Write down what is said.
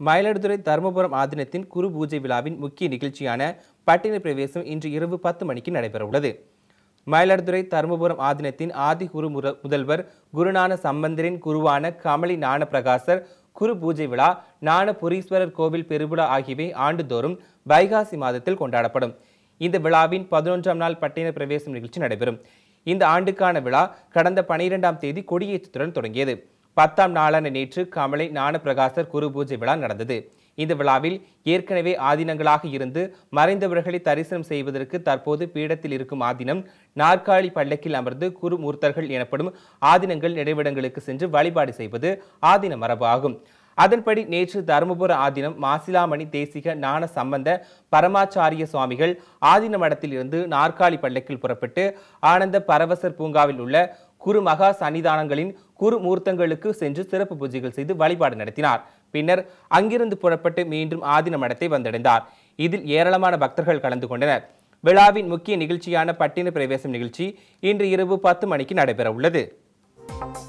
மயிலாடுதுறை தருமபுரம் ஆதீனத்தின் குரு பூஜை விழாவின் முக்கிய நிகழ்ச்சியான பட்டின பிரவேசம் இன்று இரவு பத்து மணிக்கு நடைபெறவுள்ளது மயிலாடுதுறை தருமபுரம் ஆதீனத்தின் ஆதி குரு முர- முதல்வர் குருநான சம்பந்தரின் குருவான கமலி ஞான பிரகாசர் குரு பூஜை விழா ஞானபுரீஸ்வரர் கோவில் பெருவிழா ஆகியவை ஆண்டுதோறும் வைகாசி மாதத்தில் கொண்டாடப்படும் இந்த விழாவின் பதினொன்றாம் நாள் பட்டின பிரவேசம் நிகழ்ச்சி நடைபெறும் இந்த ஆண்டுக்கான விழா கடந்த பனிரெண்டாம் தேதி கொடியேற்றத்துடன் தொடங்கியது பத்தாம் நாளான நேற்று கமலை ஞானப்பிரகாசர் குரு பூஜை விழா நடந்தது இந்த விழாவில் ஏற்கனவே ஆதீனங்களாக இருந்து மறைந்தவர்களை தரிசனம் செய்வதற்கு தற்போது பீடத்தில் இருக்கும் ஆதீனம் நாற்காலி பல்லக்கில் அமர்ந்து குரு மூர்த்தர்கள் எனப்படும் ஆதீனங்கள் நினைவிடங்களுக்கு சென்று வழிபாடு செய்வது ஆதீன மரபு ஆகும் அதன்படி நேற்று தருமபுர ஆதீனம் மாசிலாமணி தேசிக ஞான சம்பந்த பரமாச்சாரிய சுவாமிகள் ஆதீன மடத்தில் இருந்து நாற்காலி பல்லக்கில் புறப்பட்டு ஆனந்த பரவசர் பூங்காவில் உள்ள குரு மகா சன்னிதானங்களின் குரு மூர்த்தங்களுக்கு சென்று சிறப்பு பூஜைகள் செய்து வழிபாடு நடத்தினார் பின்னர் அங்கிருந்து புறப்பட்டு மீண்டும் ஆதீன மடத்தை வந்தடைந்தார் இதில் ஏராளமான பக்தர்கள் கலந்து கொண்டனர் விழாவின் முக்கிய நிகழ்ச்சியான பட்டின பிரவேசம் நிகழ்ச்சி இன்று இரவு பத்து மணிக்கு நடைபெற உள்ளது